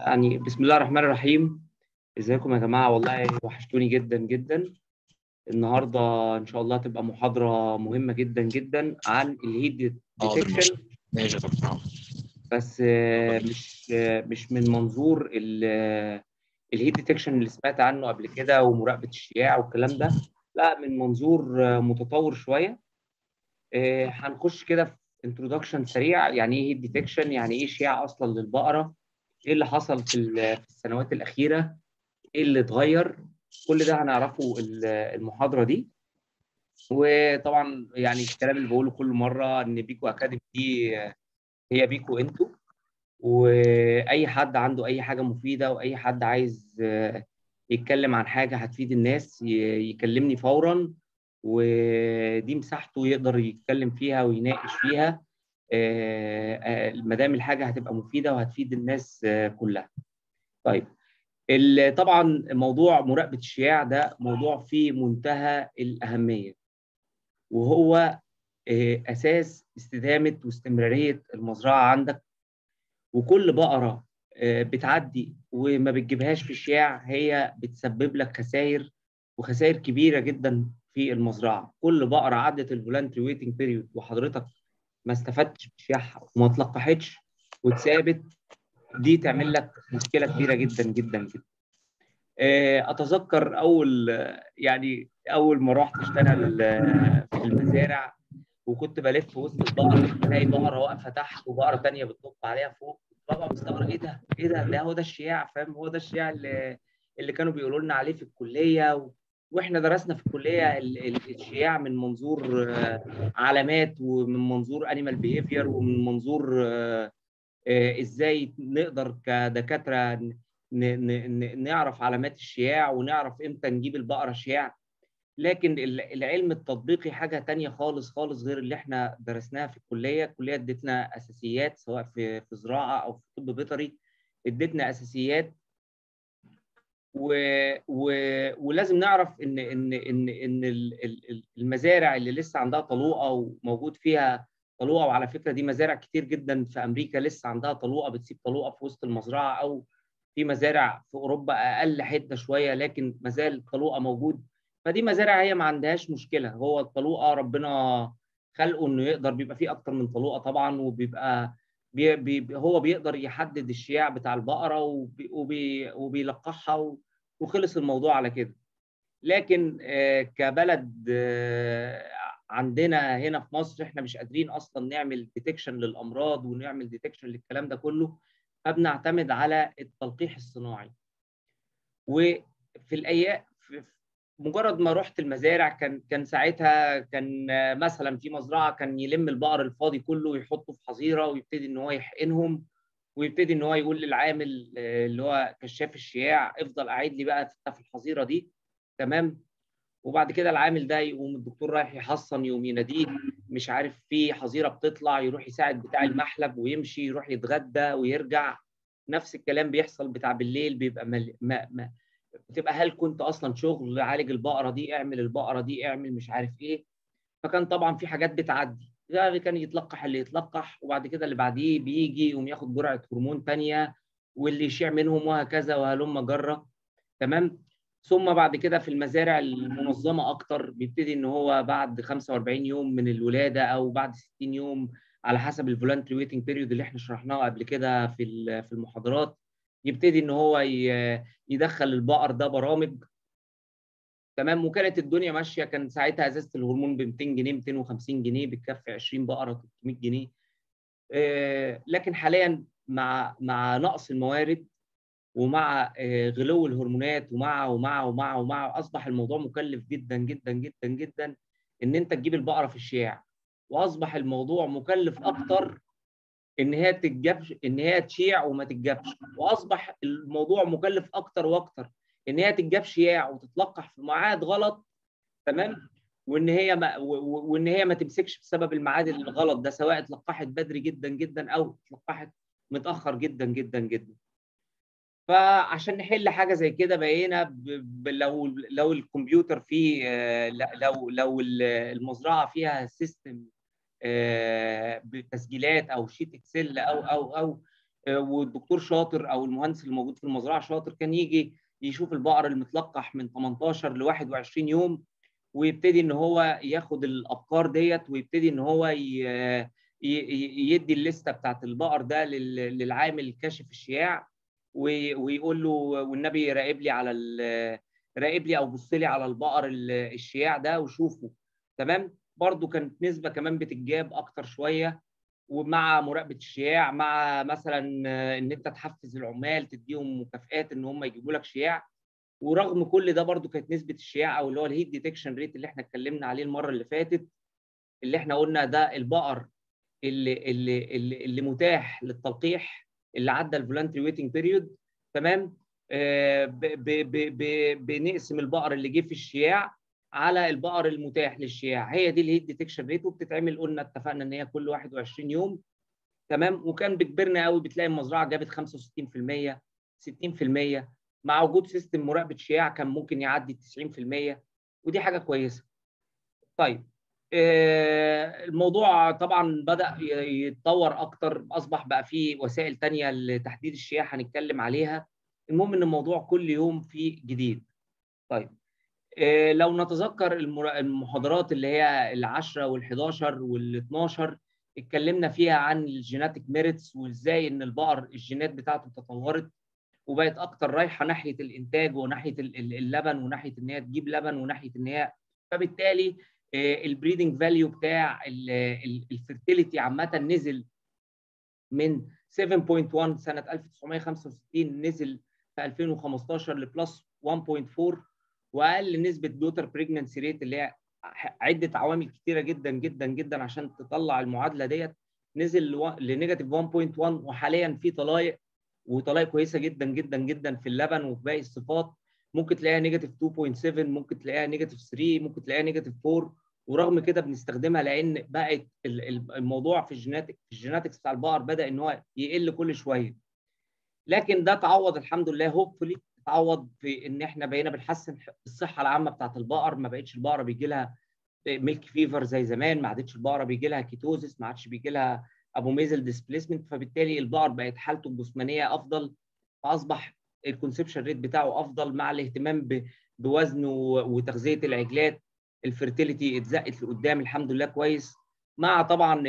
يعني بسم الله الرحمن الرحيم ازيكم يا جماعه والله وحشتوني جدا جدا النهارده ان شاء الله تبقى محاضره مهمه جدا جدا عن الهيد حاضر ديتكشن ماشي يا دكتور عمرو بس آه، مش آه، مش من منظور الهيد ديتكشن اللي سمعت عنه قبل كده ومراقبه الشياع والكلام ده لا من منظور آه، متطور شويه آه، هنخش كده في انترودكشن سريع يعني ايه هيد ديتكشن يعني ايه شياع اصلا للبقره ايه اللي حصل في ال- في السنوات الاخيره ايه اللي اتغير كل ده هنعرفه ال- المحاضره دي وطبعا يعني الكلام اللي بقوله كل مره ان بيكو اكاديمي دي هي بيكو انتوا واي حد عنده اي حاجه مفيده واي حد عايز آه، يتكلم عن حاجه هتفيد الناس ي- يكلمني فورا ودي مساحته يقدر يتكلم فيها ويناقش فيها ما دام الحاجه هتبقى مفيده وهتفيد الناس آه، كلها. طيب ال- طبعا موضوع مراقبه الشياع ده موضوع في منتهى الاهميه وهو آه، اساس استدامه واستمراريه المزرعه عندك وكل بقره آه، بتعدي وما بتجيبهاش في الشياع هي بتسبب لك خسائر وخسائر كبيره جدا في المزرعه كل بقره عدت الفولانتري ويتنج بيريود وحضرتك ما استفدتش بشياعها وما اتلقحتش واتثابت دي تعمل لك مشكله كبيره جدا جدا جدا آه، اتذكر اول آه، يعني اول ما رحت اشتغل آه، في المزارع وكنت بلف في وسط البقر الاقي بقره واقفه تحت وبقره ثانيه بتنط عليها فوق بابا مستغرب ايه ده؟ ايه ده؟ ده هو ده الشياع فاهم هو ده الشياع اللي اللي كانوا بيقولوا لنا عليه في الكليه و... واحنا درسنا في الكليه ال- ال- الشياع من منظور آه، علامات ومن منظور انيمال بيهيفير ومن منظور آه، آه، ازاي نقدر كدكاتره ن- ن- ن- نعرف علامات الشياع ونعرف امتى نجيب البقره شياع لكن ال- العلم التطبيقي حاجه تانية خالص خالص غير اللي احنا درسناها في الكليه الكليه ادتنا اساسيات سواء في في زراعه او في طب بيطري ادتنا اساسيات و... و... ولازم نعرف ان ان ان ان ال- ال- المزارع اللي لسه عندها طلوقه وموجود فيها طلوقه وعلى فكره دي مزارع كتير جدا في امريكا لسه عندها طلوقه بتسيب طلوقه في وسط المزرعه او في مزارع في اوروبا اقل حده شويه لكن مازال الطلوقه موجود فدي مزارع هي ما عندهاش مشكله هو الطلوقه ربنا خلقه انه يقدر بيبقى فيه اكتر من طلوقه طبعا وبيبقى بي بي هو بيقدر يحدد الشياع بتاع البقره وبي وبي وبيلقحها و- وخلص الموضوع على كده لكن آه، كبلد آه، عندنا هنا في مصر احنا مش قادرين اصلا نعمل ديتكشن للامراض ونعمل ديتكشن للكلام ده كله فبنعتمد على التلقيح الصناعي وفي الايام في- مجرد ما رحت المزارع كان كان ساعتها كان آه، مثلا في مزرعه كان يلم البقر الفاضي كله ويحطه في حظيره ويبتدي ان هو يحقنهم ويبتدي ان هو يقول للعامل آه، اللي هو كشاف الشياع افضل قاعد لي بقى في الحظيره دي تمام وبعد كده العامل ده يقوم الدكتور رايح يحصن يقوم يناديه مش عارف في حظيره بتطلع يروح يساعد بتاع المحلب ويمشي يروح يتغدى ويرجع نفس الكلام بيحصل بتاع بالليل بيبقى مل... ما... ما... بتبقى هل كنت اصلا شغل عالج البقره دي اعمل البقره دي اعمل مش عارف ايه فكان طبعا في حاجات بتعدي ده كان يتلقح اللي يتلقح وبعد كده اللي بعديه بيجي يقوم ياخد جرعه هرمون تانية واللي يشيع منهم وهكذا وهلم جره تمام ثم بعد كده في المزارع المنظمه اكتر بيبتدي ان هو بعد 45 يوم من الولاده او بعد 60 يوم على حسب الفولانتري ويتنج بيريود اللي احنا شرحناه قبل كده في ال- في المحاضرات يبتدي ان هو ي- يدخل البقر ده برامج تمام وكانت الدنيا ماشيه كان ساعتها ازازه الهرمون ب 200 جنيه 250 جنيه بتكفي 20 بقره 300 جنيه آه، لكن حاليا مع مع نقص الموارد ومع آه، غلو الهرمونات ومع ومع ومع ومع اصبح الموضوع مكلف جدا جدا جدا جدا ان انت تجيب البقره في الشياع واصبح الموضوع مكلف اكتر ان هي تتجابش ان هي تشيع وما تتجابش واصبح الموضوع مكلف اكتر واكتر ان هي تتجاب شياع وتتلقح في ميعاد غلط تمام وان هي ما و- و- وان هي ما تمسكش بسبب الميعاد الغلط ده سواء اتلقحت بدري جدا جدا او اتلقحت متاخر جدا جدا جدا فعشان نحل حاجه زي كده بقينا ب... ب... لو لو الكمبيوتر فيه آه، ل- لو لو ال- المزرعه فيها سيستم بتسجيلات او شيت اكسل او او او والدكتور شاطر او المهندس اللي موجود في المزرعه شاطر كان يجي يشوف البقر المتلقح من 18 ل 21 يوم ويبتدي ان هو ياخد الابقار ديت ويبتدي ان هو يدي الليسته بتاعت البقر ده للعامل كاشف الشياع ويقول له والنبي راقب لي على راقب لي او بص لي على البقر الشياع ده وشوفه تمام برضو كانت نسبه كمان بتتجاب اكتر شويه ومع مراقبه الشياع مع مثلا ان انت تحفز العمال تديهم مكافئات ان هم يجيبوا لك شياع ورغم كل ده برضو كانت نسبه الشياع او اللي هو الهيت ديتكشن ريت اللي احنا اتكلمنا عليه المره اللي فاتت اللي احنا قلنا ده البقر اللي اللي اللي, اللي متاح للتلقيح اللي عدى الفولانتري ويتنج بيريود تمام آه بنقسم البقر اللي جه في الشياع على البقر المتاح للشياع هي دي الهيت ديتكشن ريت وبتتعمل قلنا اتفقنا ان هي كل 21 يوم تمام وكان بكبرنا قوي بتلاقي المزرعه جابت 65% 60% مع وجود سيستم مراقبه شياع كان ممكن يعدي 90% ودي حاجه كويسه طيب الموضوع طبعا بدا يتطور اكتر اصبح بقى فيه وسائل تانية لتحديد الشياع هنتكلم عليها المهم ان الموضوع كل يوم فيه جديد طيب لو نتذكر المحاضرات اللي هي العشرة وال11 وال12 اتكلمنا فيها عن الجيناتيك ميريتس وازاي ان البقر الجينات بتاعته تطورت وبقت اكتر رايحه ناحيه الانتاج وناحيه اللبن وناحيه ان هي تجيب لبن وناحيه ان هي فبالتالي البريدنج فاليو بتاع الفيرتيليتي عامه نزل من 7.1 سنه 1965 نزل في 2015 لبلس 1.4 واقل نسبه دوتر بريجننسي ريت اللي هي عده عوامل كتيره جدا جدا جدا عشان تطلع المعادله ديت نزل لنيجاتيف 1.1 وحاليا في طلايق وطلايق كويسه جدا جدا جدا في اللبن وفي باقي الصفات ممكن تلاقيها نيجاتيف 2.7 ممكن تلاقيها نيجاتيف 3 ممكن تلاقيها نيجاتيف 4 ورغم كده بنستخدمها لان بقت الموضوع في الجيناتيك في الجيناتكس بتاع البقر بدا ان هو يقل كل شويه لكن ده تعوض الحمد لله هوبفully تعوض في ان احنا بقينا بنحسن الصحه العامه بتاعت البقر ما بقتش البقره بيجي لها ميلك فيفر زي زمان ما عادتش البقره بيجي لها كيتوزيس ما عادش بيجي لها ابوميزل ديسبليسمنت فبالتالي البقر بقت حالته الجسمانيه افضل فاصبح الكونسبشن ريت بتاعه افضل مع الاهتمام بوزنه وتغذيه العجلات الفيرتيليتي اتزقت لقدام الحمد لله كويس مع طبعا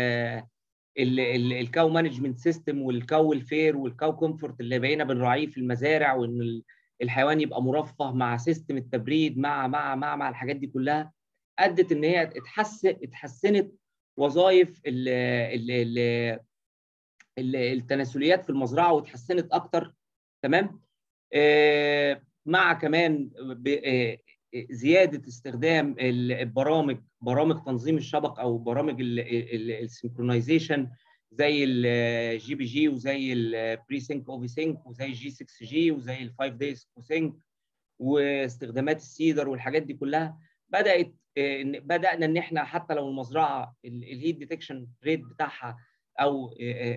الكاو مانجمنت سيستم والكاو الفير والكاو كومفورت اللي بقينا بنراعيه في المزارع وان الحيوان يبقى مرفه مع سيستم التبريد مع مع مع مع الحاجات دي كلها ادت ان هي اتحسن اتحسنت وظائف ال ال ال التناسليات في المزرعه واتحسنت اكتر تمام آه مع كمان زياده استخدام البرامج برامج تنظيم الشبق او برامج السنكرونايزيشن زي الجي بي جي وزي البري سينك اوفي سينك وزي الجي 6 جي وزي الفايف دايز كوسينك واستخدامات السيدر والحاجات دي كلها بدات بدانا ان احنا حتى لو المزرعه الهيت ديتكشن ريت بتاعها او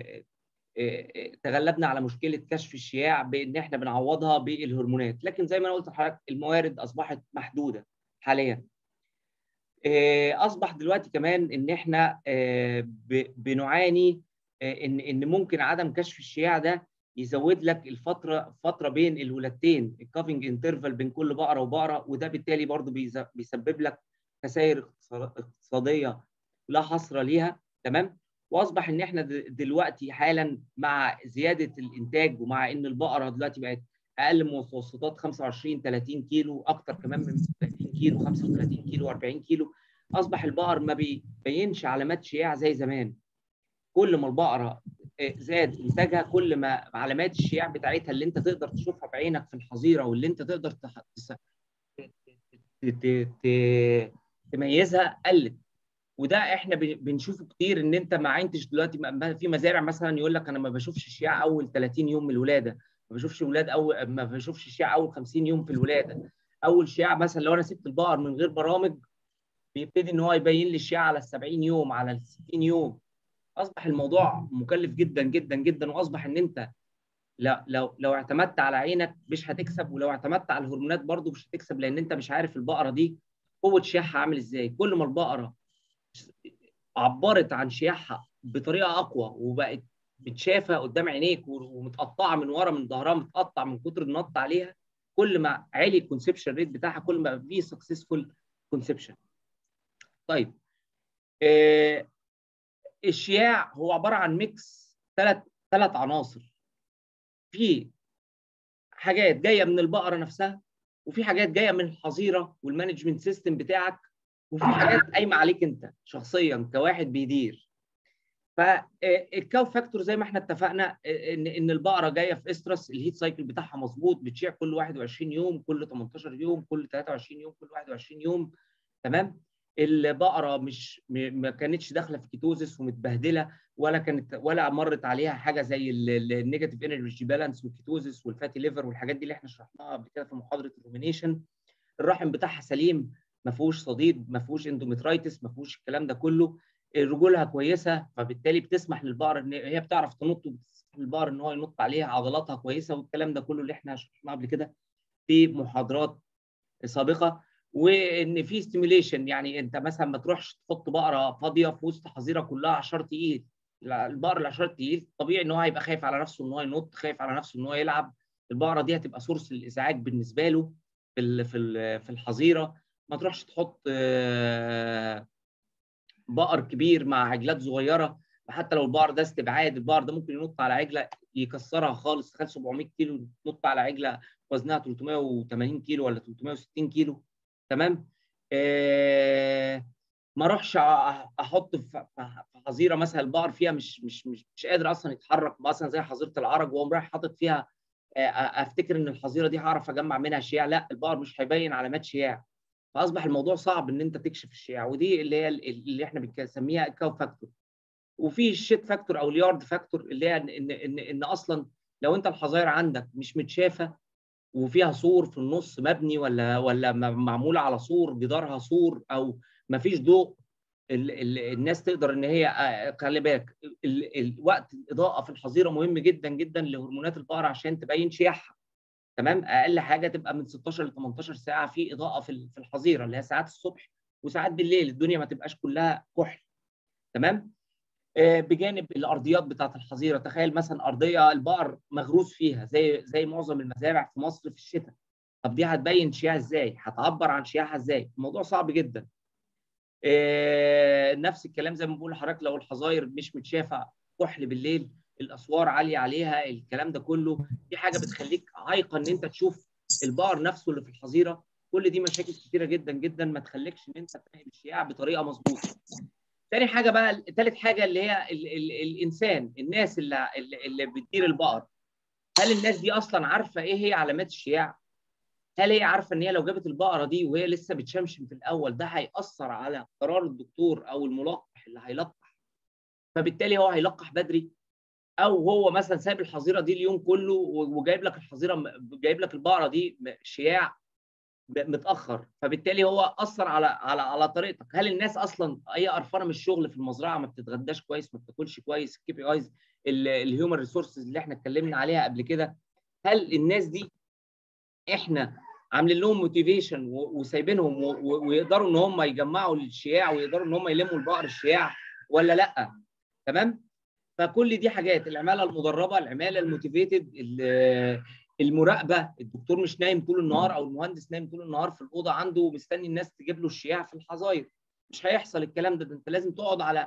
تغلبنا على مشكله كشف الشياع بان احنا بنعوضها بالهرمونات لكن زي ما انا قلت لحضرتك الموارد اصبحت محدوده حاليا اصبح دلوقتي كمان ان احنا بنعاني ان ان ممكن عدم كشف الشياع ده يزود لك الفتره فتره بين الولادتين الكافنج انترفال بين كل بقره وبقره وده بالتالي برضو بيسبب لك خسائر اقتصاديه لا حصر ليها تمام واصبح ان احنا دلوقتي حالا مع زياده الانتاج ومع ان البقره دلوقتي بقت اقل من متوسطات 25 30 كيلو اكتر كمان من 30 كيلو 35 كيلو 40 كيلو اصبح البقر ما بيبينش علامات شياع زي زمان كل ما البقره زاد انتاجها كل ما علامات الشياع بتاعتها اللي انت تقدر تشوفها بعينك في الحظيره واللي انت تقدر تميزها قلت وده احنا بنشوفه كتير ان انت ما عينتش دلوقتي في مزارع مثلا يقول لك انا ما بشوفش شياع اول 30 يوم من الولاده ما بشوفش ولاد اول ما بشوفش شياع اول 50 يوم في الولاده اول شياع مثلا لو انا سبت البقر من غير برامج بيبتدي ان هو يبين لي الشياع على ال 70 يوم على ال 60 يوم اصبح الموضوع مكلف جدا جدا جدا واصبح ان انت لو لو لو اعتمدت على عينك مش هتكسب ولو اعتمدت على الهرمونات برضو مش هتكسب لان انت مش عارف البقره دي قوه شياعها عامل ازاي كل ما البقره عبرت عن شياعها بطريقه اقوى وبقت متشافه قدام عينيك ومتقطعه من ورا من ظهرها متقطع من كتر النط عليها كل ما عالي الكونسبشن ريت بتاعها كل ما في سكسسفول كونسبشن طيب آه الشياع هو عباره عن ميكس ثلاث ثلاث عناصر في حاجات جايه من البقره نفسها وفي حاجات جايه من الحظيره والمانجمنت سيستم بتاعك وفي حاجات قايمه عليك انت شخصيا كواحد بيدير فالكاو فاكتور زي ما احنا اتفقنا ان ان البقره جايه في استرس الهيت سايكل بتاعها مظبوط بتشيع كل 21 يوم كل 18 يوم كل 23 يوم كل 21 يوم تمام البقره مش ما كانتش داخله في كيتوزس ومتبهدله ولا كانت ولا مرت عليها حاجه زي النيجاتيف انرجي بالانس والكيتوزس والفاتي ليفر والحاجات دي اللي احنا شرحناها قبل كده في محاضره الرومينيشن الرحم بتاعها سليم ما فيهوش صديد ما فيهوش اندوميترايتس ما فيهوش الكلام ده كله رجولها كويسه فبالتالي بتسمح للبقر ان هي بتعرف تنط وبتسمح للبقر ان هو ينط عليها عضلاتها كويسه والكلام ده كله اللي احنا شرحناه قبل كده في محاضرات سابقه وان في ستيميوليشن يعني انت مثلا ما تروحش تحط بقره فاضيه في وسط حظيره كلها عشار تقيل البقر العشار تقيل طبيعي ان هو هيبقى خايف على نفسه ان هو ينط خايف على نفسه ان هو يلعب البقره دي هتبقى سورس للازعاج بالنسبه له في في في الحظيره ما تروحش تحط بقر كبير مع عجلات صغيره حتى لو البقر ده استبعاد البقر ده ممكن ينط على عجله يكسرها خالص تخيل 700 كيلو ينط على عجله وزنها 380 كيلو ولا 360 كيلو تمام آه ما اروحش احط في حظيره مثلا البقر فيها مش مش مش, مش قادر اصلا يتحرك مثلا زي حظيره العرج واقوم رايح حاطط فيها افتكر ان الحظيره دي هعرف اجمع منها شياع لا البقر مش هيبين علامات شياع فاصبح الموضوع صعب ان انت تكشف الشياع ودي اللي هي اللي احنا بنسميها الكاو فاكتور وفي الشيت فاكتور او اليارد فاكتور اللي هي ان ان ان اصلا لو انت الحظاير عندك مش متشافه وفيها سور في النص مبني ولا ولا معموله على سور جدارها سور او ما فيش ضوء ال ال الناس تقدر ان هي خلي بالك وقت الاضاءه في الحظيره مهم جدا جدا لهرمونات البقر عشان تبين شياعها تمام اقل حاجه تبقى من 16 ل 18 ساعه في اضاءه في في الحظيره اللي هي ساعات الصبح وساعات بالليل الدنيا ما تبقاش كلها كحل تمام آه بجانب الارضيات بتاعه الحظيره تخيل مثلا ارضيه البقر مغروس فيها زي زي معظم المزارع في مصر في الشتاء طب دي هتبين شياعها ازاي هتعبر عن شياعها ازاي الموضوع صعب جدا آه نفس الكلام زي ما بقول لحضرتك لو الحظاير مش متشافه كحل بالليل الاسوار عاليه عليها الكلام ده كله دي حاجه بتخليك عايقه ان انت تشوف البقر نفسه اللي في الحظيره كل دي مشاكل كتيره جدا جدا ما تخليكش ان انت تفهم الشياع بطريقه مظبوطه تاني حاجه بقى تالت حاجه اللي هي ال ال الانسان الناس اللي اللي بتدير البقر هل الناس دي اصلا عارفه ايه هي علامات الشياع هل هي عارفه ان هي لو جابت البقره دي وهي لسه بتشمشم في الاول ده هياثر على قرار الدكتور او الملقح اللي هيلقح فبالتالي هو هيلقح بدري او هو مثلا سايب الحظيره دي اليوم كله وجايب لك الحظيره جايب لك البقره دي شياع متاخر فبالتالي هو اثر على على على طريقتك هل الناس اصلا هي قرفانه من الشغل في المزرعه ما بتتغداش كويس ما بتاكلش كويس الكي بي ايز الهيومن ريسورسز اللي احنا اتكلمنا عليها قبل كده هل الناس دي احنا عاملين لهم موتيفيشن وسايبينهم ويقدروا ان هم يجمعوا الشياع ويقدروا ان هم يلموا البقر الشياع ولا لا تمام فكل دي حاجات العماله المدربه العماله الموتيفيتد المراقبه الدكتور مش نايم طول النهار او المهندس نايم طول النهار في الاوضه عنده ومستني الناس تجيب له الشياع في الحظاير مش هيحصل الكلام ده, ده انت لازم تقعد على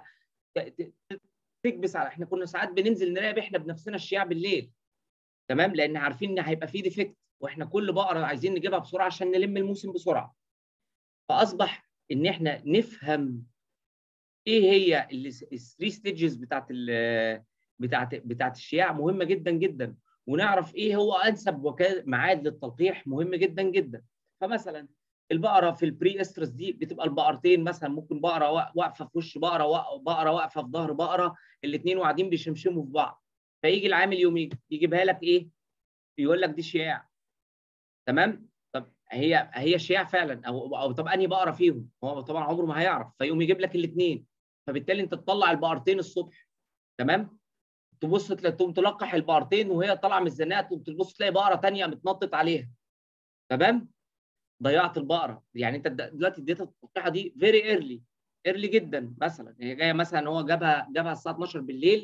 تكبس على احنا كنا ساعات بننزل نراقب احنا بنفسنا الشياع بالليل تمام لان عارفين ان هيبقى فيه ديفكت واحنا كل بقره عايزين نجيبها بسرعه عشان نلم الموسم بسرعه فاصبح ان احنا نفهم ايه هي الثري ستيجز بتاعت بتاعت بتاعت الشياع مهمه جدا جدا ونعرف ايه هو انسب ميعاد للتلقيح مهم جدا جدا فمثلا البقره في البري استرس دي بتبقى البقرتين مثلا ممكن بقره واقفه في وش بقره بقره واقفه في ظهر بقره الاثنين قاعدين بيشمشموا في بعض فيجي العامل يوم يجيبها لك ايه يقول لك دي شياع تمام طب هي هي شياع فعلا او او طب انهي بقره فيهم هو طبعا عمره ما هيعرف فيقوم يجيب لك الاثنين فبالتالي انت تطلع البقرتين الصبح تمام تبص تقوم تلقح البقرتين وهي طالعه من الزناقه تقوم تبص تلاقي بقره ثانيه متنطط عليها تمام ضيعت البقره يعني انت دلوقتي اديتها التلقيحه دي فيري ايرلي ايرلي جدا مثلا هي جايه مثلا هو جابها جابها الساعه 12 بالليل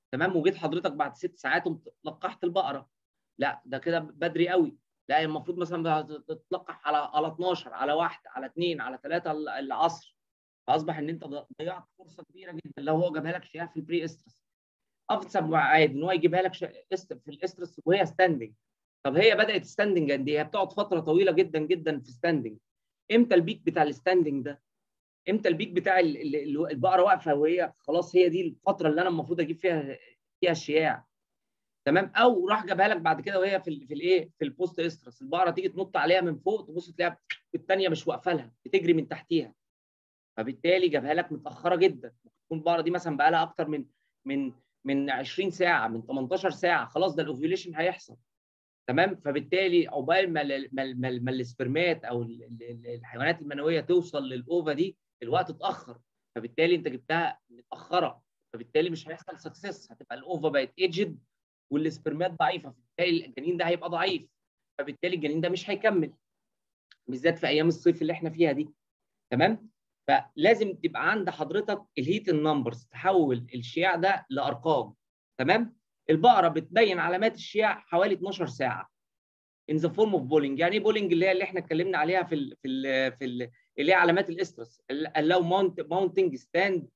تمام وجيت حضرتك بعد ست ساعات لقحت البقره لا ده كده بدري قوي لا المفروض مثلا تتلقح على على 12 على واحده على اثنين على ثلاثه العصر فاصبح ان انت ضيعت فرصه كبيره جدا لو هو جابها لك شيء في البري استرس افضل عادي ان هو يجيبها لك في الاسترس وهي ستاندنج طب هي بدات ستاندنج قد ايه؟ هي بتقعد فتره طويله جدا جدا في ستاندنج امتى البيك بتاع الستاندنج ده؟ امتى البيك بتاع البقره واقفه وهي خلاص هي دي الفتره اللي انا المفروض اجيب فيها فيها الشياع تمام او راح جابها لك بعد كده وهي في في الايه في البوست استرس البقره تيجي تنط عليها من فوق تبص تلاقيها الثانيه مش واقفه لها بتجري من تحتيها فبالتالي جابها لك متاخره جدا ممكن تكون البقره دي مثلا بقى لها اكتر من من من 20 ساعه من 18 ساعه خلاص ده الاوفيوليشن هيحصل تمام فبالتالي عقبال ما ما ما السبرمات او الحيوانات المنويه توصل للاوفا دي الوقت اتاخر فبالتالي انت جبتها متاخره فبالتالي مش هيحصل سكسس هتبقى الاوفا بقت ايجد والسبرمات ضعيفه فبالتالي الجنين ده هيبقى ضعيف فبالتالي الجنين ده مش هيكمل بالذات في ايام الصيف اللي احنا فيها دي تمام فلازم تبقى عند حضرتك الهيت النمبرز تحول الشياع ده لارقام تمام البقره بتبين علامات الشياع حوالي 12 ساعه in the form of بولينج يعني ايه بولينج اللي هي اللي احنا اتكلمنا عليها في ال في ال في ال اللي هي علامات الاسترس لو ماونت ماونتنج ستاند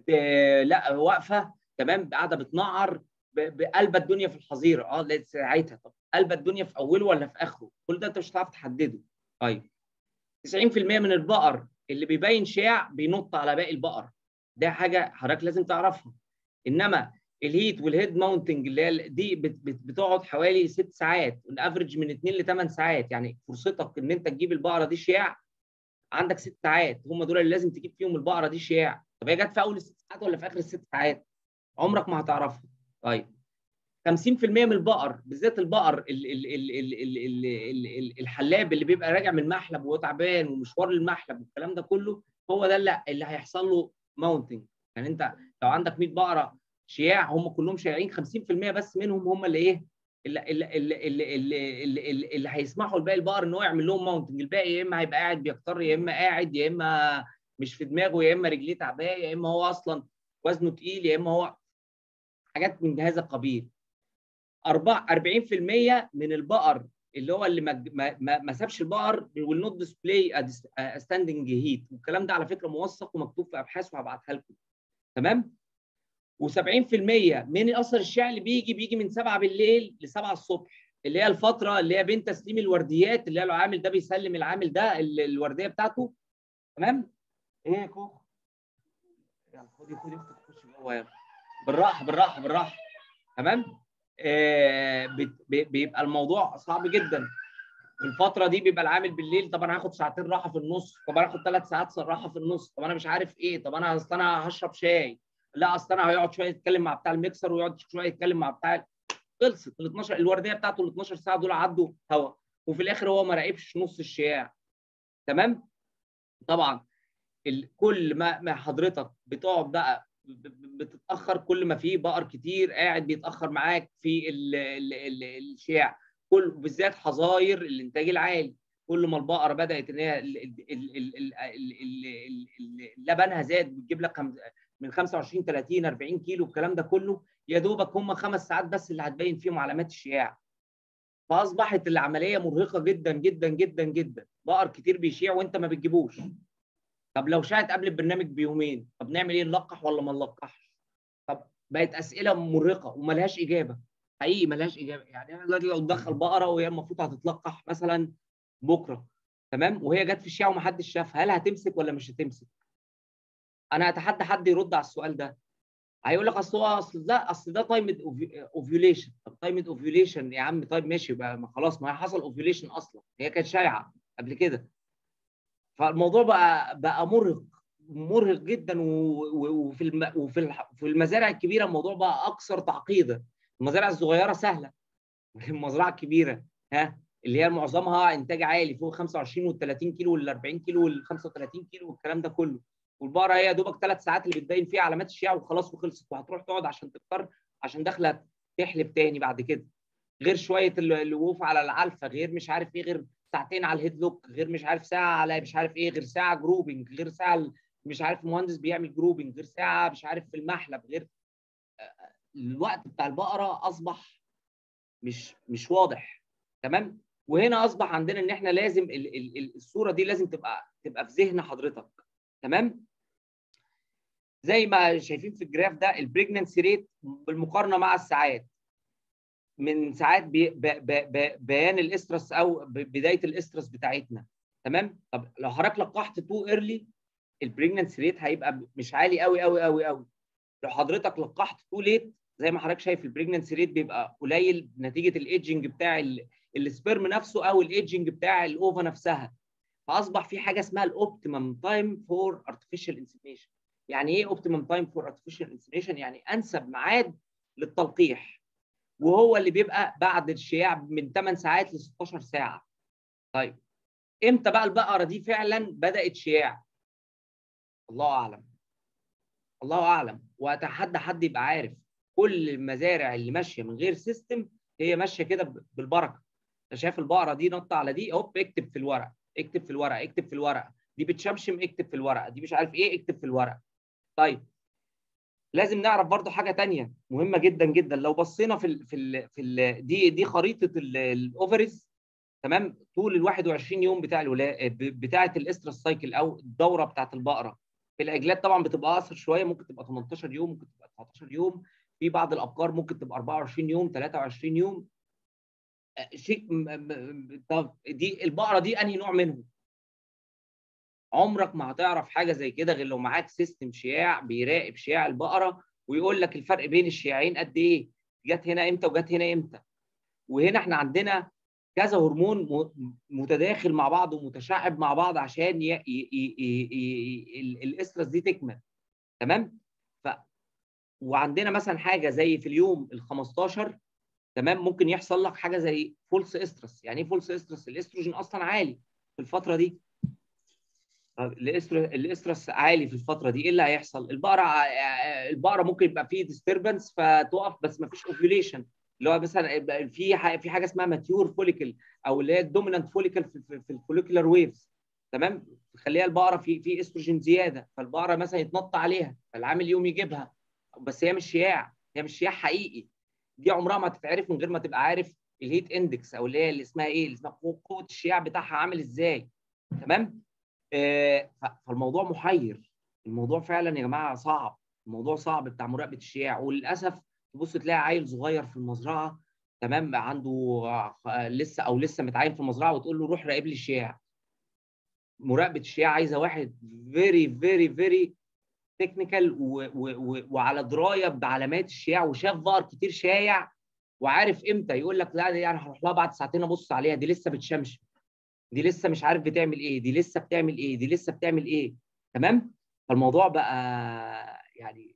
لا واقفه تمام قاعده بتنعر قلبة الدنيا في الحظيره اه ساعتها طب قلبة الدنيا في اوله ولا في اخره كل ده انت مش هتعرف تحدده طيب 90% من البقر اللي بيبين شياع بينط على باقي البقر ده حاجه حضرتك لازم تعرفها انما الهيت والهيد ماونتنج اللي هي دي بتقعد حوالي ست ساعات افريج من 2 ل 8 ساعات يعني فرصتك ان انت تجيب البقره دي شياع عندك ست ساعات هم دول اللي لازم تجيب فيهم البقره دي شياع طب هي جت في اول الست ساعات ولا في اخر الست ساعات عمرك ما هتعرفها طيب 50% من البقر بالذات البقر ال ال ال ال ال ال ال الحلاب اللي بيبقى راجع من المحلب وهو تعبان ومشوار المحلب والكلام ده كله هو ده اللي, اللي هيحصل له ماونتنج يعني انت لو عندك 100 بقره شياع هم كلهم شياعين 50% بس منهم هم اللي ايه اللي اللي اللي اللي, اللي, اللي, اللي هيسمحوا لباقي البقر ان هو يعمل لهم ماونتنج الباقي يا اما هيبقى قاعد بيكتر يا اما قاعد يا اما مش في دماغه يا اما رجليه تعباه يا اما هو اصلا وزنه تقيل يا اما هو حاجات من هذا القبيل 40% من البقر اللي هو اللي ما ما, ما سابش البقر will not display a standing heat والكلام ده على فكره موثق ومكتوب في ابحاث وهبعتها لكم تمام و70% من اثر الشعل اللي بيجي بيجي من 7 بالليل ل 7 الصبح اللي هي الفتره اللي هي بين تسليم الورديات اللي هي العامل ده بيسلم العامل ده الورديه بتاعته تمام ايه يا كوخ يلا خدي خدي اختك تخش جوه بالراحه بالراحه بالراحه تمام آه بيبقى الموضوع صعب جدا في الفتره دي بيبقى العامل بالليل طب انا هاخد ساعتين راحه في النص طب انا هاخد ثلاث ساعات راحه في النص طب انا مش عارف ايه طب انا اصل انا هشرب شاي لا اصل انا هيقعد شويه يتكلم مع بتاع الميكسر ويقعد شويه يتكلم مع بتاع خلصت ال 12 الورديه بتاعته ال 12 ساعه دول عدوا هوا وفي الاخر هو ما راقبش نص الشياع تمام طبعا كل ما ما حضرتك بتقعد بقى بتتاخر كل ما في بقر كتير قاعد بيتاخر معاك في الشياع كل بالذات حظاير الانتاج العالي كل ما البقره بدات ان هي لبنها زاد بتجيب لك من 25 30 40 كيلو الكلام ده كله يا دوبك هم خمس ساعات بس اللي هتبين فيهم علامات الشياع فاصبحت العمليه مرهقه جدا جدا جدا جدا بقر كتير بيشيع وانت ما بتجيبوش طب لو شاعت قبل البرنامج بيومين طب نعمل ايه نلقح ولا ما نلقحش طب بقت اسئله مرهقه وملهاش اجابه حقيقي ملهاش اجابه يعني انا دلوقتي لو تدخل بقره وهي المفروض هتتلقح مثلا بكره تمام وهي جت في الشيع ومحدش شافها هل هتمسك ولا مش هتمسك انا اتحدى حد يرد على السؤال ده هيقول لك اصل هو اصل ده اصل ده تايم اوفيوليشن طب تايم اوفيوليشن يا عم طيب ماشي بقى ما خلاص ما حصل اوفيوليشن اصلا هي كانت شايعه قبل كده فالموضوع بقى بقى مرهق مرهق جدا وفي الم... وفي في المزارع الكبيره الموضوع بقى اكثر تعقيدا المزارع الصغيره سهله المزرعه الكبيره ها اللي هي معظمها انتاج عالي فوق 25 وال 30 كيلو وال 40 كيلو وال 35 كيلو والكلام ده كله والبقره هي دوبك ثلاث ساعات اللي بتبين فيها علامات الشياع وخلاص وخلصت وهتروح تقعد عشان تفطر عشان داخله تحلب تاني بعد كده غير شويه الوقوف على العلفه غير مش عارف ايه غير ساعتين على الهيد لوك غير مش عارف ساعه على مش عارف ايه غير ساعه جروبنج غير ساعه مش عارف مهندس بيعمل جروبنج غير ساعه مش عارف في المحلب غير الوقت بتاع البقره اصبح مش مش واضح تمام وهنا اصبح عندنا ان احنا لازم ال ال الصوره دي لازم تبقى تبقى في ذهن حضرتك تمام زي ما شايفين في الجراف ده البريجننسي ريت بالمقارنه مع الساعات من ساعات بي بيان الاسترس او بدايه الاسترس بتاعتنا تمام طب لو حضرتك لقحت تو ايرلي البريجننسي ريت هيبقى مش عالي قوي قوي قوي قوي لو حضرتك لقحت تو ليت زي ما حضرتك شايف البريجننسي ريت بيبقى قليل نتيجه الايدجنج بتاع السبرم نفسه او الايدجنج بتاع الاوفا نفسها فاصبح في حاجه اسمها الاوبتيمم تايم فور ارتفيشال انسيميشن يعني ايه اوبتيمم تايم فور ارتفيشال انسيميشن يعني انسب ميعاد للتلقيح وهو اللي بيبقى بعد الشياع من 8 ساعات ل 16 ساعه طيب امتى بقى البقره دي فعلا بدات شياع الله اعلم الله اعلم واتحدى حد يبقى عارف كل المزارع اللي ماشيه من غير سيستم هي ماشيه كده بالبركه انت شايف البقره دي نط على دي هوب اكتب في الورق اكتب في الورق اكتب في الورق دي بتشمشم اكتب في الورقه دي مش عارف ايه اكتب في الورق طيب لازم نعرف برضو حاجه تانية مهمه جدا جدا لو بصينا في ال في ال في ال دي دي خريطه الاوفرز تمام طول ال 21 يوم بتاع الولاده بتاعه الاسترس سايكل او الدوره بتاعه البقره في العجلات طبعا بتبقى اقصر شويه ممكن تبقى 18 يوم ممكن تبقى 19 يوم في بعض الابقار ممكن تبقى 24 يوم 23 يوم شيء طب دي البقره دي انهي نوع منهم؟ عمرك ما هتعرف حاجه زي كده غير لو معاك سيستم شياع بيراقب شياع البقره ويقول لك الفرق بين الشياعين قد ايه جت هنا امتى وجت هنا امتى وهنا احنا عندنا كذا هرمون متداخل مع بعض ومتشعب مع بعض عشان ي... ي... ي... الاسترس دي تكمل تمام ف وعندنا مثلا حاجه زي في اليوم ال 15 تمام ممكن يحصل لك حاجه زي فولس استرس يعني ايه فولس استرس الاستروجين اصلا عالي في الفتره دي الاسترس عالي في الفتره دي ايه اللي هيحصل البقره البقره ممكن يبقى فيه ديستربنس فتقف بس ما فيش اوفيوليشن اللي هو مثلا في في حاجه اسمها ماتيور فوليكل او اللي هي الدومينانت فوليكل في, في الفوليكولار ويفز تمام تخليها البقره في في استروجين زياده فالبقره مثلا يتنط عليها فالعامل يوم يجيبها بس هي مش شياع هي مش شياع حقيقي دي عمرها ما تتعرف من غير ما تبقى عارف الهيت اندكس او اللي هي اللي اسمها ايه اللي اسمها قوه الشياع بتاعها عامل ازاي تمام آه فالموضوع محير الموضوع فعلا يا جماعه صعب الموضوع صعب بتاع مراقبه الشياع وللاسف تبص تلاقي عيل صغير في المزرعه تمام عنده لسه او لسه متعين في المزرعه وتقول له روح راقب لي الشياع مراقبه الشياع عايزه واحد فيري فيري فيري تكنيكال وعلى درايه بعلامات الشياع وشاف بقر كتير شايع وعارف امتى يقول لك لا دي يعني هروح لها بعد ساعتين ابص عليها دي لسه بتشمشم دي لسه مش عارف بتعمل ايه دي لسه بتعمل ايه دي لسه بتعمل ايه تمام فالموضوع بقى يعني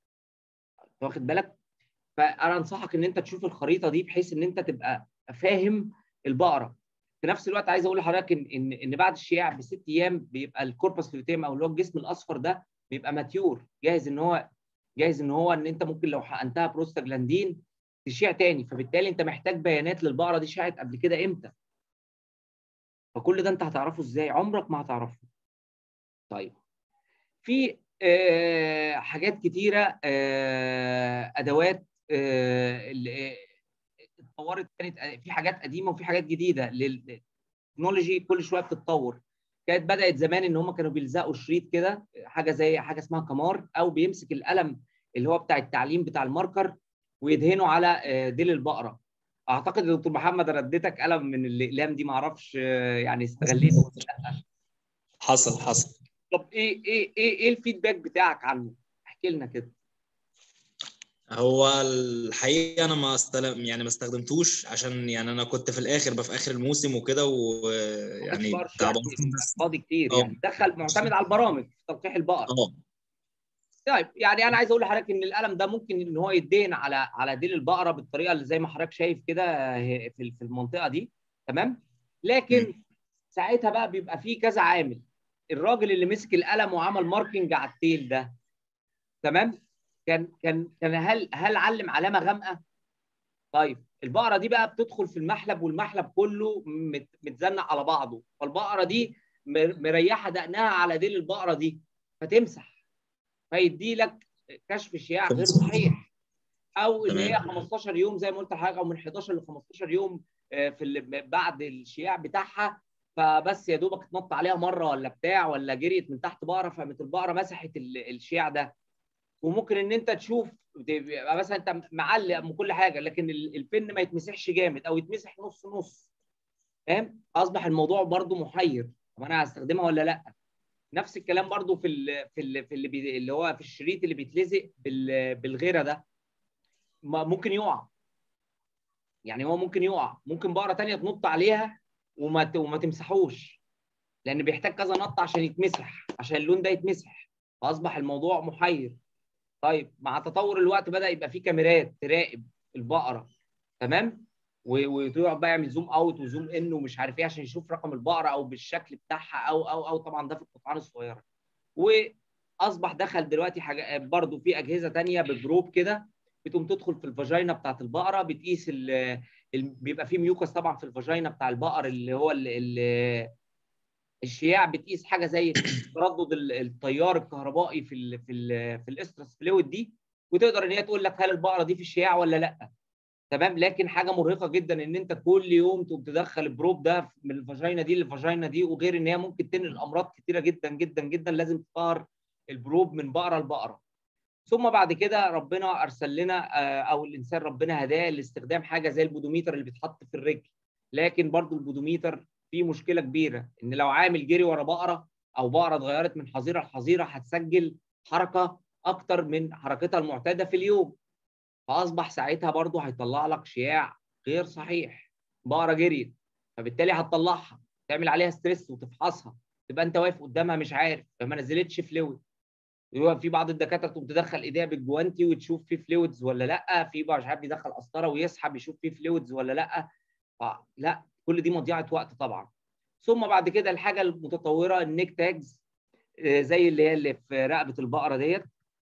واخد بالك فانا انصحك ان انت تشوف الخريطه دي بحيث ان انت تبقى فاهم البقره في نفس الوقت عايز اقول لحضرتك ان ان, إن بعد الشياع بست ايام بيبقى الكوربس لوتيم او اللي هو الجسم الاصفر ده بيبقى ماتيور جاهز ان هو جاهز ان هو ان انت ممكن لو حقنتها بروستاجلاندين تشيع تاني فبالتالي انت محتاج بيانات للبقره دي شاعت قبل كده امتى فكل ده انت هتعرفه ازاي عمرك ما هتعرفه طيب في آه حاجات كتيره آه ادوات آه اتطورت كانت في حاجات قديمه وفي حاجات جديده للتكنولوجي كل شويه بتتطور كانت بدات زمان ان هم كانوا بيلزقوا شريط كده حاجه زي حاجه اسمها كمار او بيمسك القلم اللي هو بتاع التعليم بتاع الماركر ويدهنه على ديل البقره اعتقد يا دكتور محمد رديتك قلم من الاقلام دي ما اعرفش يعني استغليته ولا لا حصل حصل طب ايه ايه ايه ايه الفيدباك بتاعك عنه احكي لنا كده هو الحقيقه انا ما استلم يعني ما استخدمتوش عشان يعني انا كنت في الاخر بقى في اخر الموسم وكده ويعني تعبان فاضي كتير يعني دخل معتمد على البرامج في تلقيح البقر اه طيب يعني انا عايز اقول لحضرتك ان القلم ده ممكن ان هو يدين على على ديل البقره بالطريقه اللي زي ما حضرتك شايف كده في في المنطقه دي تمام لكن م. ساعتها بقى بيبقى فيه كذا عامل الراجل اللي مسك القلم وعمل ماركينج على التيل ده تمام كان كان كان هل هل علم علامه غامقه طيب البقره دي بقى بتدخل في المحلب والمحلب كله متزنق على بعضه فالبقره دي مريحه دقنها على ديل البقره دي فتمسح فيدي لك كشف شياع غير صحيح او ان هي تمام. 15 يوم زي ما قلت لحضرتك او من 11 ل 15 يوم آه، في ال- بعد الشياع بتاعها فبس يا دوبك اتنط عليها مره ولا بتاع ولا جريت من تحت بقره فقامت البقره مسحت ال- الشياع ده وممكن ان انت تشوف يبقى مثلا انت معلق من كل حاجه لكن ال- الفن ما يتمسحش جامد او يتمسح نص نص فاهم اصبح الموضوع برضو محير طب انا هستخدمها ولا لا نفس الكلام برضو في ال في ال في اللي, بي اللي هو في الشريط اللي بيتلزق بال- بالغيره ده ما- ممكن يقع يعني هو ممكن يقع ممكن بقره تانية تنط عليها وما ت- وما تمسحوش لان بيحتاج كذا نط عشان يتمسح عشان اللون ده يتمسح فاصبح الموضوع محير طيب مع تطور الوقت بدا يبقى في كاميرات تراقب البقره تمام و- ويقعد بقى يعمل زوم اوت وزوم ان ومش عارف ايه عشان يشوف رقم البقره او بالشكل بتاعها او او او طبعا ده في القطعان الصغيره واصبح دخل دلوقتي حاجه برضو في اجهزه تانية بجروب كده بتقوم تدخل في الفاجينا بتاعت البقره بتقيس ال ال- بيبقى فيه ميوكس طبعا في الفاجينا بتاع البقر اللي هو ال ال الشياع بتقيس حاجه زي تردد ال- التيار الكهربائي في ال في ال في الاسترس فلويد دي وتقدر ان هي تقول لك هل البقره دي في الشياع ولا لا تمام لكن حاجه مرهقه جدا ان انت كل يوم تقوم تدخل البروب ده من الفاجينا دي للفاجينا دي وغير ان هي ممكن تنقل امراض كتيره جدا جدا جدا لازم تطهر البروب من بقره لبقره ثم بعد كده ربنا ارسل لنا آه، او الانسان ربنا هداه لاستخدام حاجه زي البودوميتر اللي بيتحط في الرجل لكن برضو البودوميتر فيه مشكله كبيره ان لو عامل جري ورا بقره او بقره اتغيرت من حظيره لحظيره هتسجل حركه اكتر من حركتها المعتاده في اليوم فاصبح ساعتها برضو هيطلع لك شياع غير صحيح بقره جريت فبالتالي هتطلعها تعمل عليها ستريس وتفحصها تبقى انت واقف قدامها مش عارف فما نزلتش فلويد يبقى في بعض الدكاتره تقوم تدخل ايديها بالجوانتي وتشوف فيه فلويدز ولا لا في بقى مش عارف يدخل قسطره ويسحب يشوف فيه فلويدز ولا لا فلا كل دي مضيعه وقت طبعا ثم بعد كده الحاجه المتطوره النيك تاجز آه، زي اللي هي اللي في رقبه البقره ديت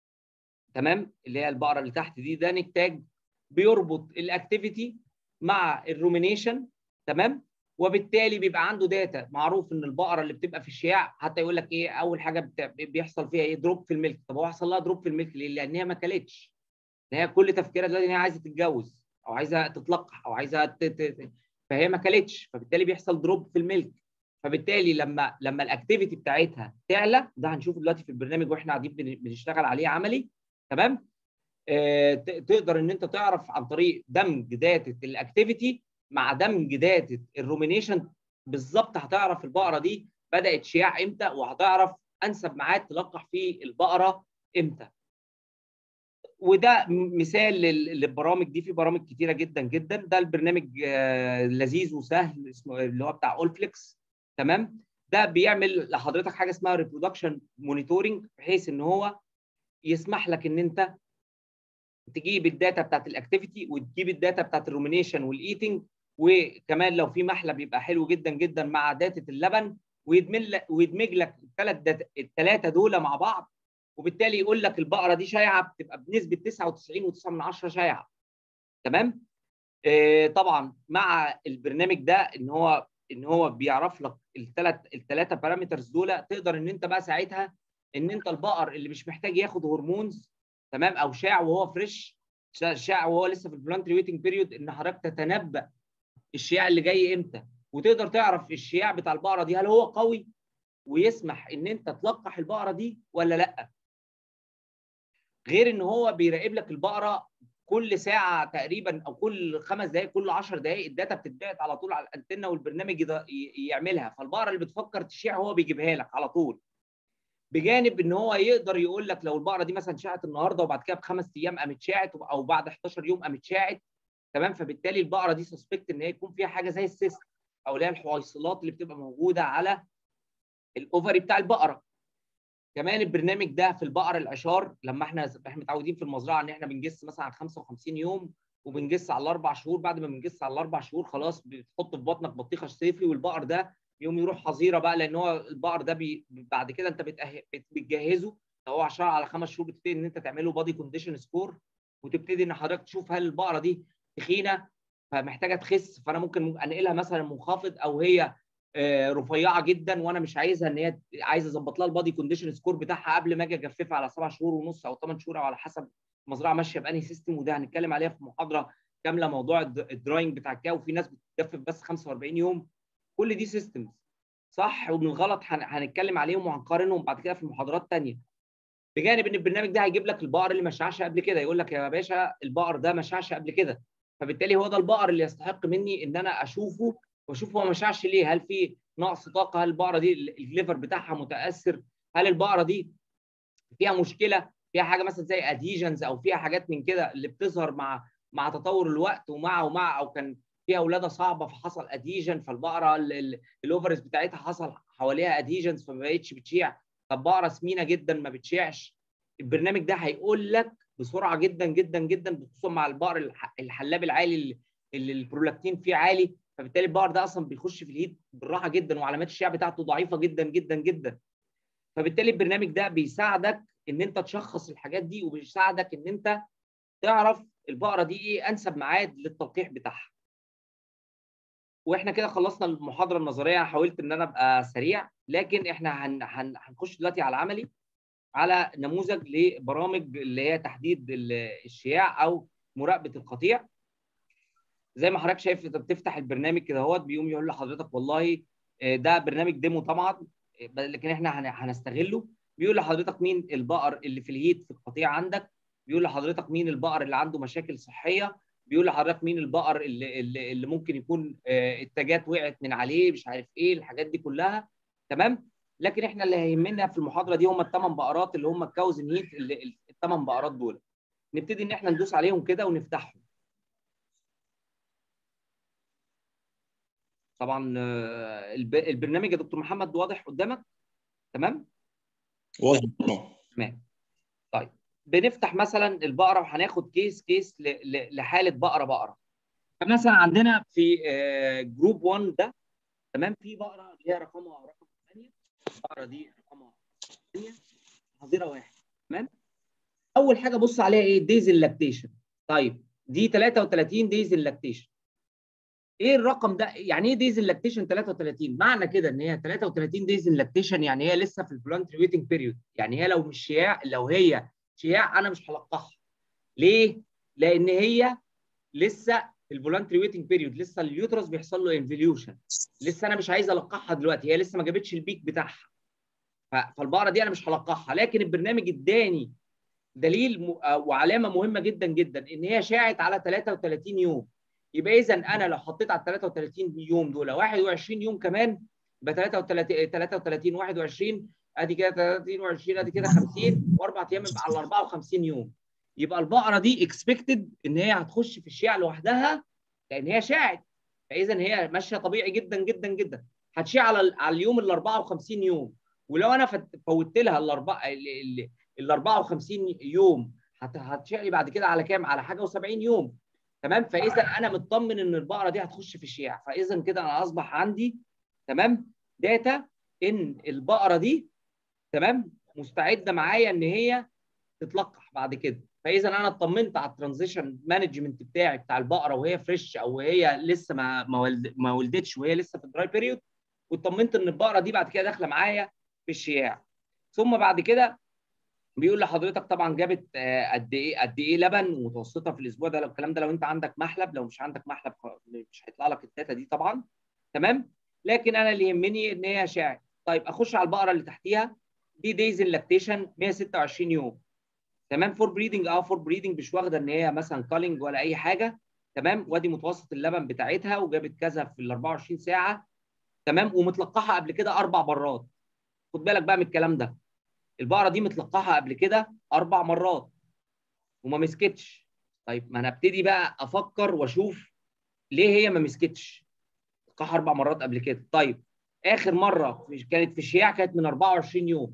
تمام اللي هي البقره اللي تحت دي ده نيك تاج بيربط الاكتيفيتي مع الرومينيشن تمام وبالتالي بيبقى عنده داتا معروف ان البقره اللي بتبقى في الشياع حتى يقول لك ايه اول حاجه بت- بيحصل فيها ايه دروب في الملك طب هو حصل لها دروب في الملك ليه؟ لان هي ما كلتش ان هي كل تفكيرها دلوقتي ان هي عايزه تتجوز او عايزه تتلقح او عايزه ت... ت... ت- فهي ما كلتش فبالتالي بيحصل دروب في الملك فبالتالي لما لما الاكتيفيتي بتاعتها تعلى ده هنشوفه دلوقتي في البرنامج واحنا قاعدين بن- بنشتغل عليه عملي تمام آه، ت- تقدر ان انت تعرف عن طريق دمج داتا الاكتيفيتي مع دمج داتا الرومينيشن بالظبط هتعرف البقره دي بدات شياع امتى وهتعرف انسب ميعاد تلقح فيه البقره امتى وده م- مثال لل- للبرامج دي في برامج كتيره جدا جدا ده البرنامج آه، لذيذ وسهل اسمه اللي هو بتاع اولفليكس تمام ده بيعمل لحضرتك حاجه اسمها ريبرودكشن مونيتورنج بحيث ان هو يسمح لك ان انت تجيب الداتا بتاعت الاكتيفيتي وتجيب الداتا بتاعت الرومينيشن والايتنج وكمان لو في محلب يبقى حلو جدا جدا مع داتا اللبن ويدمج لك ويدمج لك الثلاث الثلاثه دول مع بعض وبالتالي يقول لك البقره دي شايعه بتبقى بنسبه 99.9 شايعه تمام آه طبعا مع البرنامج ده ان هو ان هو بيعرف لك الثلاث الثلاثه بارامترز دول تقدر ان انت بقى ساعتها ان انت البقر اللي مش محتاج ياخد هرمونز تمام او شاع وهو فريش شا- شاع وهو لسه في البلانتري ويتنج بيريود ان حضرتك تتنبأ الشياع اللي جاي امتى وتقدر تعرف الشياع بتاع البقره دي هل هو قوي ويسمح ان انت تلقح البقره دي ولا لا غير ان هو بيراقب لك البقره كل ساعه تقريبا او كل خمس دقائق كل 10 دقائق الداتا بتتبعت على طول على الانتنه والبرنامج يض- ي- يعملها فالبقره اللي بتفكر تشيع هو بيجيبها لك على طول بجانب ان هو يقدر يقول لك لو البقره دي مثلا شاعت النهارده وبعد كده بخمس ايام قامت شاعت او بعد 11 يوم قامت شاعت تمام فبالتالي البقره دي سسبكت ان هي يكون فيها حاجه زي السيست او اللي هي الحويصلات اللي بتبقى موجوده على الاوفري بتاع البقره كمان البرنامج ده في البقر العشار لما احنا احنا متعودين في المزرعه ان احنا بنجس مثلا على 55 يوم وبنجس على الاربع شهور بعد ما بنجس على الاربع شهور خلاص بتحط في بطنك بطيخه صيفي والبقر ده يوم يروح حظيره بقى لان هو البقر ده بي بعد كده انت بتأه... بت- بتجهزه لو هو 10 على خمس شهور بتبتدي ان انت تعمل له بادي كونديشن سكور وتبتدي ان حضرتك تشوف هل البقره دي تخينه فمحتاجه تخس فانا ممكن انقلها مثلا منخفض او هي آه، رفيعه جدا وانا مش عايزها ان هي عايز اظبط لها البادي كونديشن سكور بتاعها قبل ما اجي اجففها على سبع شهور ونص او ثمان شهور او على حسب المزرعه ماشيه بانهي سيستم وده هنتكلم عليها في محاضره كامله موضوع الدراينج بتاع الكاو في ناس بتجفف بس 45 يوم كل دي سيستمز صح ومن الغلط هنتكلم عليهم وهنقارنهم بعد كده في محاضرات ثانيه بجانب ان البرنامج ده هيجيب لك البقر اللي ما شعش قبل كده يقول لك يا باشا البقر ده ما شعش قبل كده فبالتالي هو ده البقر اللي يستحق مني ان انا اشوفه واشوف هو ما شعش ليه هل في نقص طاقه هل البقره دي الليفر بتاعها متاثر هل البقره دي فيها مشكله فيها حاجه مثلا زي ادهيجنز او فيها حاجات من كده اللي بتظهر مع مع تطور الوقت ومع ومع او كان فيها ولاده صعبه فحصل ادهيجن فالبقره الاوفرز بتاعتها حصل حواليها ادهيجنز فما بقتش بتشيع طب بقره سمينه جدا ما بتشيعش البرنامج ده هيقول لك بسرعه جدا جدا جدا خصوصا مع البقر الحلاب العالي اللي البرولاكتين فيه عالي فبالتالي البقر ده اصلا بيخش في الهيت بالراحه جدا وعلامات الشيع بتاعته ضعيفه جدا جدا جدا فبالتالي البرنامج ده بيساعدك ان انت تشخص الحاجات دي وبيساعدك ان انت تعرف البقره دي ايه انسب ميعاد للتلقيح بتاعها واحنا كده خلصنا المحاضره النظريه حاولت ان انا ابقى سريع لكن احنا هن هن هنخش دلوقتي على العملي على نموذج لبرامج اللي هي تحديد الشياع او مراقبه القطيع زي ما حضرتك شايف انت بتفتح البرنامج كده اهوت بيقوم يقول لحضرتك والله ده برنامج ديمو طبعا لكن احنا هنستغله بيقول لحضرتك مين البقر اللي في الهيت في القطيع عندك بيقول لحضرتك مين البقر اللي عنده مشاكل صحيه بيقول لحضرتك مين البقر اللي, اللي, اللي ممكن يكون التاجات وقعت من عليه مش عارف ايه الحاجات دي كلها تمام لكن احنا اللي هيهمنا في المحاضره دي هم الثمان بقرات اللي هم الكاوز هيت الثمان بقرات دول نبتدي ان احنا ندوس عليهم كده ونفتحهم طبعا البرنامج يا دكتور محمد واضح قدامك تمام واضح تمام طيب بنفتح مثلا البقره وهناخد كيس كيس لحاله بقره بقره فمثلا عندنا في جروب 1 ده تمام في بقره اللي هي رقمها رقم 8 البقره دي رقمها 8 حظيره واحد تمام اول حاجه بص عليها ايه دايز اللاكتيشن طيب دي 33 دايز اللاكتيشن ايه الرقم ده يعني ايه دايز اللاكتيشن 33 معنى كده ان هي 33 دايز اللاكتيشن يعني هي لسه في الفولنتري ويتنج بيريود يعني هي لو مش شياع لو هي شياع انا مش هلقحها ليه لان هي لسه في الفولنتري ويتنج بيريود لسه اليوترس بيحصل له انفليوشن لسه انا مش عايز القحها دلوقتي هي لسه ما جابتش البيك بتاعها فالبقره دي انا مش هلقحها لكن البرنامج اداني دليل م... وعلامه مهمه جدا جدا ان هي شاعت على 33 يوم يبقى اذا انا لو حطيت على 33 يوم دول 21 يوم كمان يبقى 33 33 21 ادي كده 30 و20 ادي كده 50 واربع ايام يبقى على 54 يوم يبقى البقره دي اكسبكتد ان هي هتخش في الشياع لوحدها لان هي شاعت فاذا هي ماشيه طبيعي جدا جدا جدا هتشيع على على اليوم ال 54 يوم ولو انا فوتت لها الاربعه ال 54 يوم هتشيع لي بعد كده على كام؟ على حاجه و70 يوم تمام فاذا انا مطمن ان البقره دي هتخش في الشياع فاذا كده انا اصبح عندي تمام داتا ان البقره دي تمام مستعده معايا ان هي تتلقح بعد كده فاذا انا اطمنت على الترانزيشن مانجمنت بتاعي بتاع البقره وهي فريش او هي لسه ما ما ولدتش وهي لسه في الدراي بيريود واطمنت ان البقره دي بعد كده داخله معايا في الشياع ثم بعد كده بيقول لحضرتك طبعا جابت قد ايه قد ايه لبن متوسطه في الاسبوع ده لو الكلام ده لو انت عندك محلب لو مش عندك محلب مش هيطلع لك الداتا دي طبعا تمام لكن انا اللي يهمني ان هي شاعر طيب اخش على البقره اللي تحتيها دي دايز اللاكتيشن 126 يوم تمام فور بريدنج اه فور بريدنج مش واخده ان هي مثلا كالينج ولا اي حاجه تمام وادي متوسط اللبن بتاعتها وجابت كذا في ال 24 ساعه تمام ومتلقحه قبل كده اربع مرات خد بالك بقى من الكلام ده البقره دي متلقحه قبل كده اربع مرات وما مسكتش طيب ما انا ابتدي بقى افكر واشوف ليه هي ما مسكتش لقحها اربع مرات قبل كده طيب اخر مره كانت في الشياع كانت من 24 يوم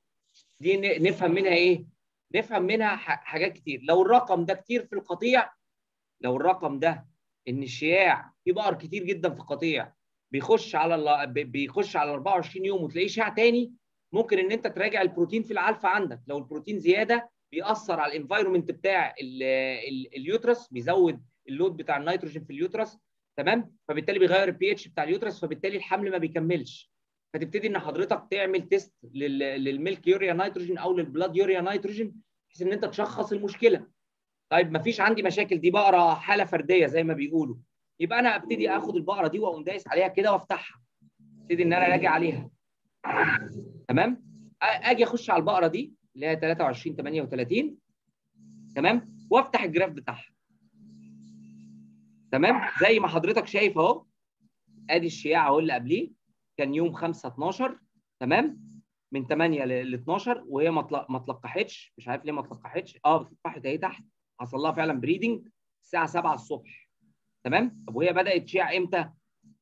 دي نفهم منها ايه نفهم منها حاجات كتير لو الرقم ده كتير في القطيع لو الرقم ده ان الشياع في بقر كتير جدا في القطيع بيخش على بيخش على 24 يوم وتلاقيه شاع تاني ممكن ان انت تراجع البروتين في العلفه عندك لو البروتين زياده بيأثر على الانفايرمنت بتاع اليوترس بيزود اللود بتاع النيتروجين في اليوترس تمام فبالتالي بيغير البي اتش بتاع اليوترس فبالتالي الحمل ما بيكملش فتبتدي ان حضرتك تعمل تيست للميلك يوريا نيتروجين او للبلاد يوريا نيتروجين بحيث ان انت تشخص المشكله طيب ما فيش عندي مشاكل دي بقره حاله فرديه زي ما بيقولوا يبقى انا ابتدي اخد البقره دي واقوم دايس عليها كده وافتحها ابتدي ان انا راجع عليها تمام أ- اجي اخش على البقره دي اللي هي 23 38 تمام وافتح الجراف بتاعها تمام زي ما حضرتك شايف اهو ادي الشياع اهو اللي قبليه كان يوم 5 12 تمام من 8 ل 12 وهي ما طل- ما اتلقحتش مش عارف ليه ما اتلقحتش اه اتلقحت اهي تحت حصل لها فعلا بريدنج الساعه 7 الصبح تمام طب وهي بدات شياع امتى؟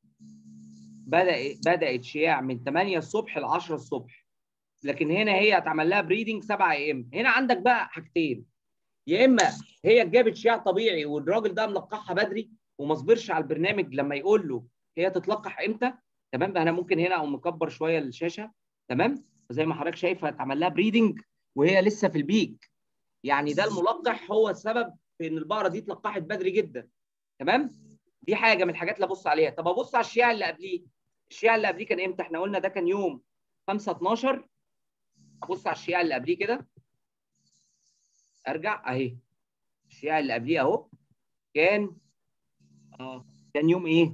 بدات بدات شياع من 8 الصبح ل 10 الصبح لكن هنا هي اتعمل لها بريدنج 7 اي ام هنا عندك بقى حاجتين يا اما هي جابت شياع طبيعي والراجل ده ملقحها بدري وما صبرش على البرنامج لما يقول له هي تتلقح امتى تمام انا ممكن هنا اقوم مكبر شويه الشاشه تمام زي ما حضرتك شايف اتعمل لها بريدنج وهي لسه في البيك يعني ده الملقح هو السبب في ان البقره دي اتلقحت بدري جدا تمام دي حاجه من الحاجات اللي ابص عليها طب ابص على الشياع اللي قبليه الشياع اللي قبليه كان امتى احنا قلنا ده كان يوم 5 12 ابص على الشياع اللي قبليه كده ارجع اهي الشياع اللي قبليه اهو كان اه كان يوم ايه